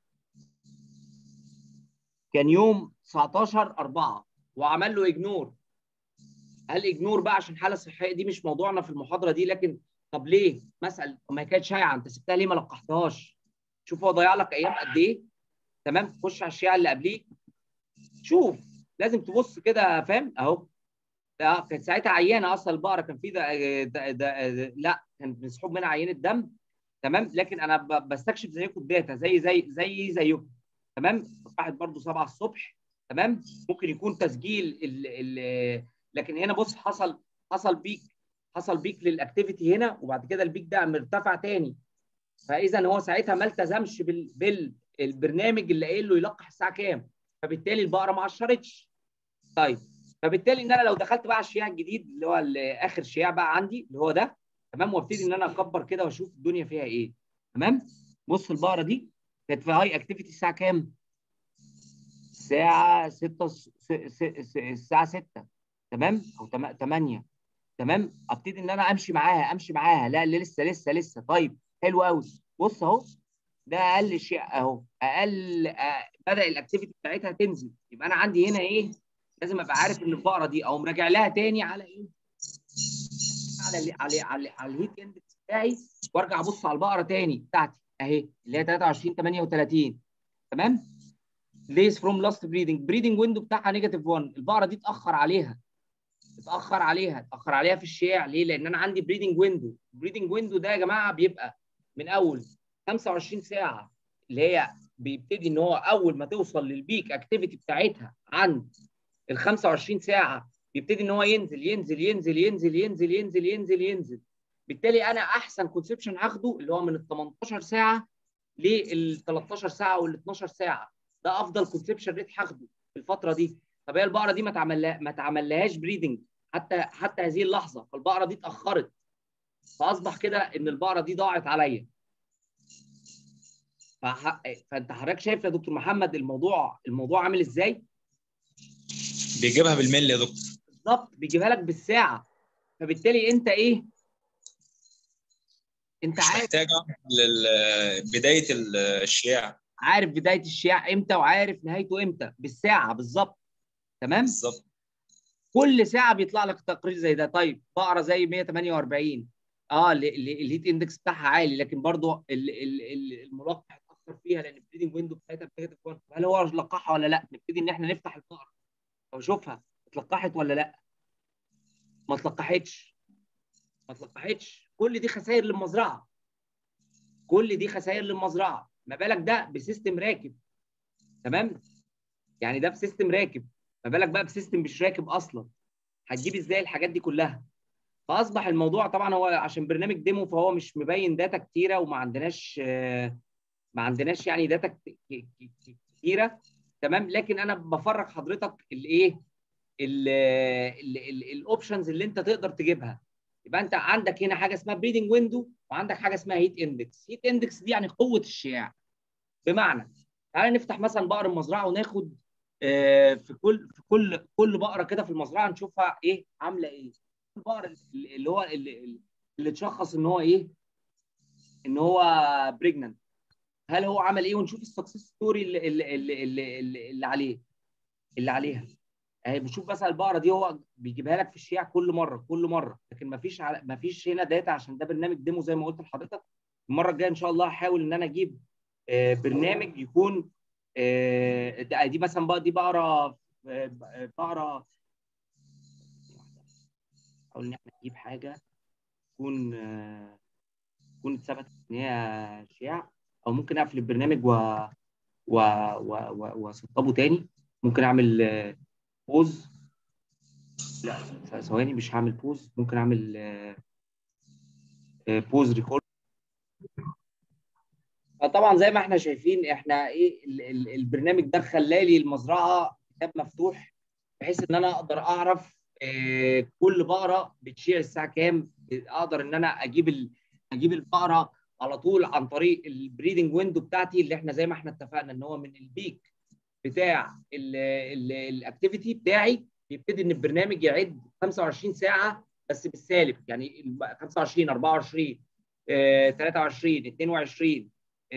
كان يوم 19 4 وعمل له اجنور هل اجنور بقى عشان حاله صحيه دي مش موضوعنا في المحاضره دي لكن طب ليه مسأل طب ما هي كانت شايعه انت سبتها ليه ما لقحتهاش شوف هو ضيع لك ايام قد ايه تمام خش على الشيعه اللي قبليه شوف لازم تبص كده فاهم اهو ده كانت ساعتها عيانه اصلا البقره كان في ده, ده, ده, ده لا كان مسحوب منها عينه دم تمام لكن انا ب- بستكشف زيكم الداتا زي زي زي زيكم تمام واحد برضو 7 الصبح تمام ممكن يكون تسجيل ال ال لكن هنا بص حصل حصل بيك حصل بيك للاكتيفيتي هنا وبعد كده البيك ده مرتفع تاني فاذا هو ساعتها ما التزمش بال بالبرنامج اللي قايل له يلقح الساعه كام فبالتالي البقره ما عشرتش طيب فبالتالي ان انا لو دخلت بقى على الشياع الجديد اللي هو ال- اخر شياع بقى عندي اللي هو ده تمام وابتدي ان انا اكبر كده واشوف الدنيا فيها ايه تمام بص البقره دي كانت في هاي اكتيفيتي الساعه كام؟ الساعه 6 الساعه 6 تمام او 8 تمام ابتدي ان انا امشي معاها امشي معاها لا لا، لسه لسه لسه طيب حلو قوي بص اهو ده اقل شيء اهو اقل آه، بدا الاكتيفيتي بتاعتها تنزل يبقى انا عندي هنا ايه لازم ابقى عارف ان البقره دي او مراجع لها تاني على ايه على ال على على, على الهيت اندكس بتاعي وارجع ابص على البقره تاني بتاعتي اهي اللي هي 23 38 تمام دايز فروم لاست بريدنج بريدنج ويندو بتاعها نيجاتيف 1 البقره دي اتاخر عليها اتاخر عليها اتاخر عليها في الشياع ليه؟ لان انا عندي بريدنج ويندو البريدنج ويندو ده يا جماعه بيبقى من اول 25 ساعه اللي هي بيبتدي ان هو اول ما توصل للبيك اكتيفيتي بتاعتها عند ال 25 ساعه بيبتدي ان هو ينزل ينزل ينزل ينزل ينزل ينزل ينزل ينزل بالتالي انا احسن كونسبشن هاخده اللي هو من ال 18 ساعه لل 13 ساعه وال 12 ساعه ده افضل كونسبشن ريت هاخده في الفتره دي طب هي البقره دي ما تعمل ما تعملهاش بريدنج حتى حتى هذه اللحظه فالبقره دي اتاخرت فاصبح كده ان البقره دي ضاعت عليا فح... فانت حضرتك شايف يا دكتور محمد الموضوع الموضوع عامل ازاي بيجيبها بالملي يا دكتور بالظبط بيجيبها لك بالساعه فبالتالي انت ايه انت مش عارف محتاجه لبدايه الشياع عارف بدايه الشياع امتى وعارف نهايته امتى بالساعه بالظبط تمام بالظبط كل ساعه بيطلع لك تقرير زي ده طيب بقره زي 148 اه ال- ال- الهيت اندكس بتاعها عالي لكن برضه ال- ال- ال- الملقح اتاخر فيها لان البريدنج ويندو بتاعتها بتاعتها كويس. هل هو لقحها ولا لا نبتدي ان احنا نفتح البقره ونشوفها اتلقحت ولا لا ما اتلقحتش ما اتلقحتش كل دي خسائر للمزرعه كل دي خسائر للمزرعه ما بالك ده بسيستم راكب تمام يعني ده بسيستم راكب ما بالك بقى بسيستم مش راكب اصلا هتجيب ازاي الحاجات دي كلها فاصبح الموضوع طبعا هو عشان برنامج ديمو فهو مش مبين داتا كتيره وما عندناش آه، ما عندناش يعني داتا كت- ك- ك- كتيره تمام لكن انا بفرج حضرتك الايه الاوبشنز اللي انت تقدر تجيبها يبقى انت عندك هنا حاجه اسمها بريدنج ويندو وعندك حاجه اسمها هيت اندكس هيت اندكس دي يعني قوه الشياع بمعنى تعالى نفتح مثلا بقر المزرعه وناخد آه، في كل في كل كل بقره كده في المزرعه نشوفها ايه عامله ايه البقر اللي هو اللي اللي اتشخص ان هو ايه ان هو بريجننت هل هو عمل ايه ونشوف السكسس ستوري اللي, اللي, اللي, اللي, اللي عليه اللي عليها اهي بنشوف مثلا البقره دي هو بيجيبها لك في الشيع كل مره كل مره لكن ما فيش ما فيش هنا داتا عشان ده برنامج ديمو زي ما قلت لحضرتك المره الجايه ان شاء الله هحاول ان انا اجيب آه، برنامج يكون آه، ده- دي مثلا بقى دي بقره آه، بقره نحاول ان احنا نجيب حاجه تكون آه، تكون اتثبت ان هي شيع او ممكن اقفل البرنامج و و و و واسطبه تاني ممكن اعمل آه، بوز لا ثواني مش هعمل بوز ممكن اعمل آه، آه، بوز ريكورد طبعا زي ما احنا شايفين احنا ايه ال- ال- البرنامج ده خلالي المزرعه كتاب مفتوح بحيث ان انا اقدر اعرف آه، كل بقره بتشيع الساعه كام اقدر ان انا اجيب ال... اجيب البقره على طول عن طريق البريدنج ويندو بتاعتي اللي احنا زي ما احنا اتفقنا ان هو من البيك بتاع الاكتيفيتي بتاعي يبتدي ان البرنامج يعد 25 ساعه بس بالسالب يعني ال 25 24 آه، 23 22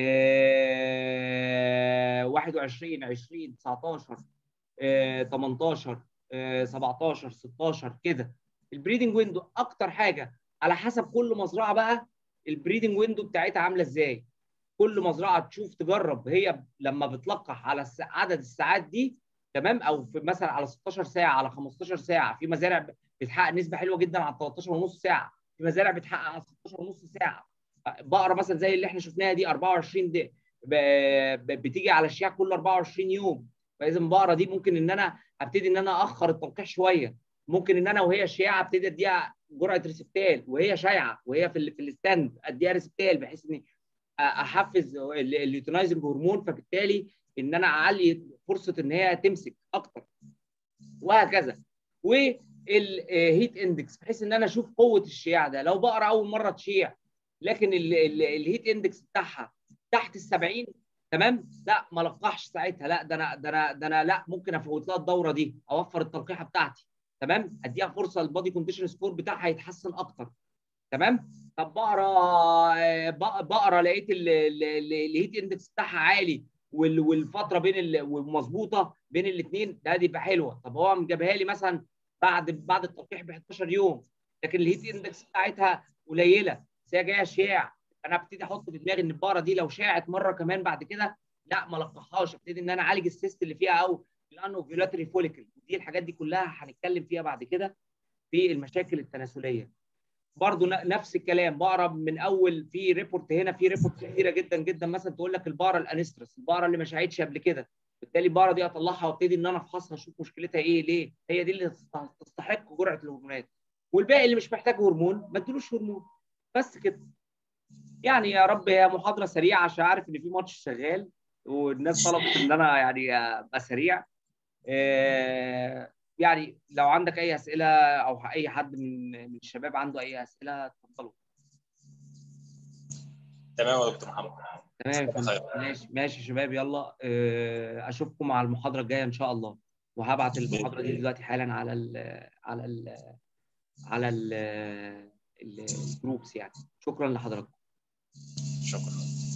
آه، 21 20 19 آه، 18 آه، 17 16 كده البريدنج ويندو اكتر حاجه على حسب كل مزرعه بقى البريدنج ويندو بتاعتها عامله ازاي كل مزرعه تشوف تجرب هي لما بتلقح على الس- عدد الساعات دي تمام او في مثلا على 16 ساعه على 15 ساعه في مزارع بتحقق نسبه حلوه جدا على 13 ونص ساعه في مزارع بتحقق على 16 ونص ساعه بقره مثلا زي اللي احنا شفناها دي 24 دي ب- ب- بتيجي على الشياع كل 24 يوم فاذا البقره دي ممكن ان انا ابتدي ان انا اخر التلقيح شويه ممكن ان انا وهي شياعه ابتدي اديها جرعه ريسبتال وهي شايعه وهي في ال- في الستاند اديها ريسبتال بحيث ان احفز ال- اليوتينايزنج هرمون فبالتالي ان انا اعلي فرصه ان هي تمسك اكتر وهكذا والهيت اندكس بحيث ان انا اشوف قوه الشياع ده لو بقرا اول مره تشيع لكن ال- ال- الهيت اندكس بتاعها تحت ال 70 تمام لا ما لقحش ساعتها لا ده انا ده انا ده انا لا ممكن افوت لها الدوره دي اوفر التلقيحه بتاعتي تمام اديها فرصه البادي كونديشن سكور بتاعها يتحسن اكتر تمام طب بقرا بق- بقرا لقيت ال- ال- ال- الهيت اندكس بتاعها عالي وال- والفتره بين ال- ومظبوطه بين الاثنين ده دي يبقى حلوه طب هو جابها لي مثلا بعد بعد التلقيح ب 11 يوم لكن الهيت اندكس بتاعتها قليله بس هي جايه شياع انا ابتدي احط في دماغي ان البقره دي لو شاعت مره كمان بعد كده لا ما لقحهاش ابتدي ان انا اعالج السيست اللي فيها او الانوفيولاتري فوليكل دي الحاجات دي كلها هنتكلم فيها بعد كده في المشاكل التناسليه برضو ن- نفس الكلام بقرا من اول في ريبورت هنا في ريبورت كتيره جدا جدا مثلا تقول لك البقره الانسترس البقره اللي ما شاعتش قبل كده بالتالي البقره دي اطلعها وابتدي ان انا افحصها اشوف مشكلتها ايه ليه هي دي اللي تست- تستحق جرعه الهرمونات والباقي اللي مش محتاج هرمون ما ادلوش هرمون بس كده يعني يا رب هي محاضره سريعه عشان عارف ان في ماتش شغال والناس طلبت ان انا يعني ابقى سريع آه، يعني لو عندك اي اسئله او اي حد من من الشباب عنده اي اسئله اتفضلوا تمام يا دكتور محمد تمام يا فندم خير. ماشي ماشي يا شباب يلا آه، اشوفكم على المحاضره الجايه ان شاء الله وهبعت المحاضره دي دلوقتي حالا على ال على ال على ال الجروبس يعني شكرا لحضراتكم شكرا